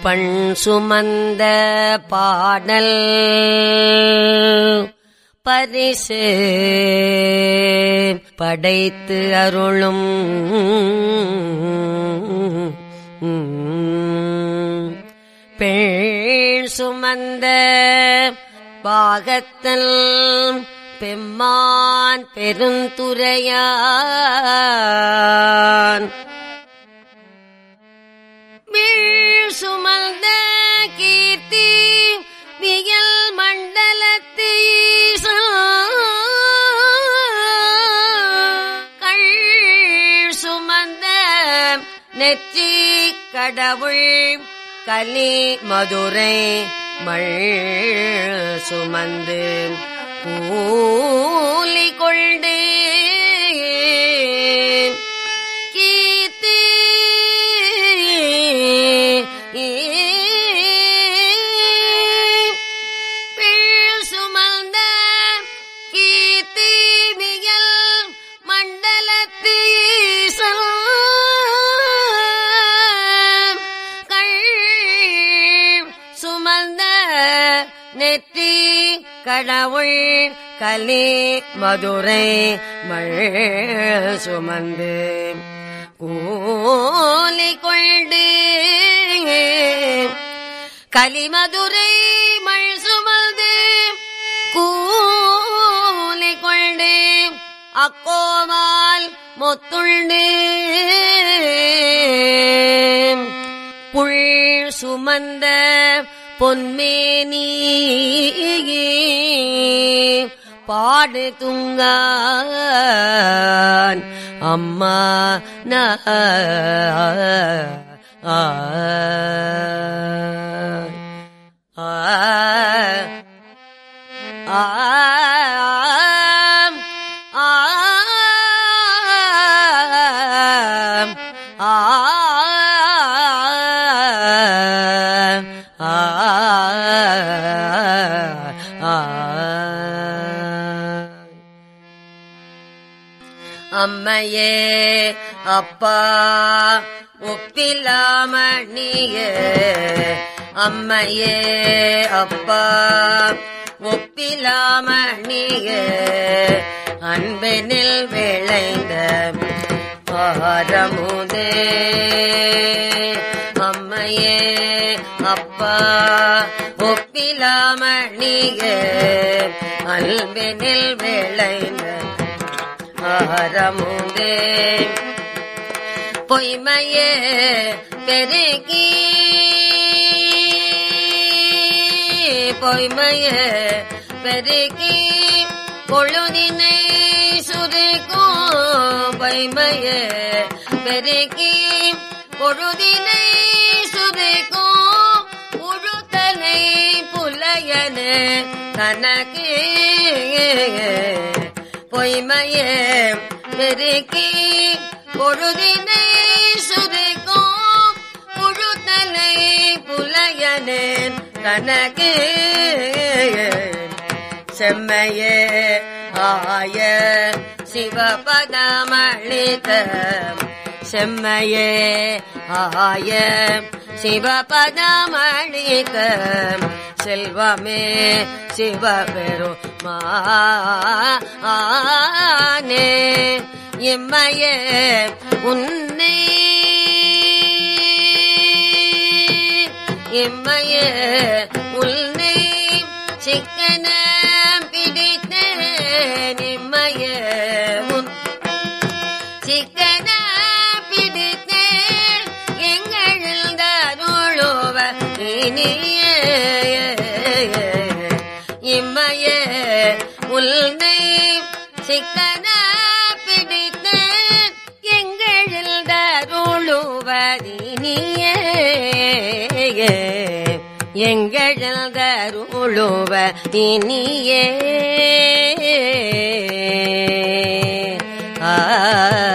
பண் சுமந்த பாடல் பரிசு படைத்து அருளும் பெண் சுமந்த பாகத்தல் பெம்மான் பெருந்துரையான் வீழ் சுமந்த கீர்த்தி வியல் மண்டலத்தீச கள் சுமந்த நெற்றி கடவுள் கலி மதுரை மல் சுமந்து கூலி கொண்டு கீர்த்தி பிள் சுமந்த கீர்த்தி மிகல் மண்டலத்தீசல் கள் சுமந்த நெற்றி கடவுள் கலி மதுரை மல் சுமந்து கூலி கொண்டு கலிமதுரை மல் சுமந்து கூலி கொண்டு அக்கோமால் முத்துண்டு புள் சுமந்த பொன்மேனி பாடு துங்கான் அம்மா நா ஆ ஆ ஆம் ஆம் ஆம் ஆம் அம்மையே அப்பா ஒப்பிலாமணியே அம்மையே அப்பா ஒப்பிலாமணியே அன்பெனில் விளைந்த ஆரமுதே அம்மையே அப்பா ஒப்பிலாமணியே அன்பெனில் விளைந்த ஆரமுதே பொய்மையே பெருகி பொய்மையே பெருகி பொழுதினை சுருக்கும் பொய்மையே பெருகி பொழுதினை சுருக்கும் உழுத்தலை புலையன கனக்கு பொய்மையே பெருக்கி பொழுதினை சுருக்கும் புழுத்தலை புலையனேன் கனகு செம்மையே ஆய சிவபதமளித்த செம்மையே ஆய சிவபதமளித்த செல்வமே சிவபெருமானே இம்மையே உன்னை இம்மையே உன்னை சிக்கன பிடித்தேன் இம்மையே உன் சிக்கன பிடித்தேன் எங்களில் தருளுவ இனியே இம்மையே உன்னை சிக்கன பிடித்தேன் எங்களில் தருளுவதினியே எங்களில் தருளுவதினியே ஆ